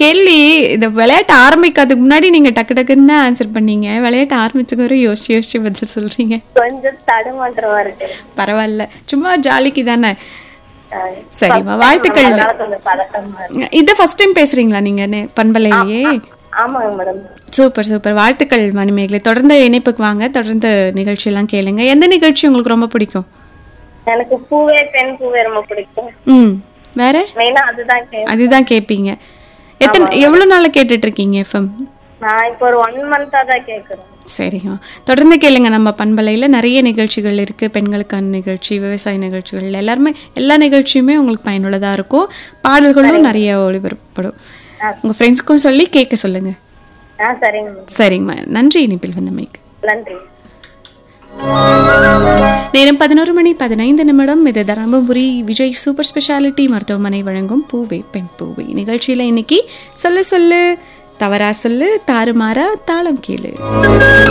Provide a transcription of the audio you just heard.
கேள்வி இந்த விளையாட்டு ஆரம்பிக்கிறதுக்கு முன்னாடி நீங்க டக்கு டக்குன்னு ஆன்சர் பண்ணீங்க விளையாட்டு ஆரம்பிச்சுக்கு வரை யோசிச்சு யோசிச்சு பதில் சொல்றீங்க கொஞ்சம் தடுமாற்றமா இருக்கு பரவாயில்ல சும்மா ஜாலிக்கு தானே அஹ் சரிம்மா வாழ்த்துக்கள் அதனால கொஞ்சம் பதட்டமா இருக்கு இது ஃபர்ஸ்ட் டைம் பேசுறீங்களா நீங்க நே- பண்பலையிலேயே ஆமாங்க மேடம் சூப்பர் சூப்பர் வாழ்த்துக்கள் மணிமேகலை தொடர்ந்து இணைப்புக்கு வாங்க தொடர்ந்து நிகழ்ச்சியெல்லாம் கேளுங்க எந்த நிகழ்ச்சி உங்களுக்கு ரொம்ப பிடிக்கும் எனக்கு பூவே பெண் பூவே ரொம்ப பிடிக்கும் ம் வேற மெயினா அதுதான் கே அதுதான் கேட்பீங்க எத்தனை எவ்வளோ நாளாக கேட்டுட்டு இருக்கீங்க எஃப்எம் நான் இப்போ ஒரு ஒன் மந்தா தான் கேக்குறேன் சரிம்மா தொடர்ந்து கேளுங்க நம்ம பண்பலையில் நிறைய நிகழ்ச்சிகள் இருக்கு பெண்களுக்கான நிகழ்ச்சி விவசாய நிகழ்ச்சிகள் எல்லாருமே எல்லா நிகழ்ச்சியுமே உங்களுக்கு பயனுள்ளதாக இருக்கும் பாடல்களும் நிறைய ஒளிபரப்படும் உங்கள் ஃப்ரெண்ட்ஸ்க்கும் சொல்லி கேட்க சொல்லுங்க ஆ சரிங்க மேடம் சரிங்கம்மா நன்றி இனிப்பில் வந்தமைக்கு நன்றி நேரம் பதினோரு மணி பதினைந்து நிமிடம் இது தருமபுரி விஜய் சூப்பர் ஸ்பெஷாலிட்டி மருத்துவமனை வழங்கும் பூவே பெண் பூவே நிகழ்ச்சியில் இன்னைக்கு சொல்லு சொல்லு தவறா சொல்லு தாறுமாறா தாளம் கேளு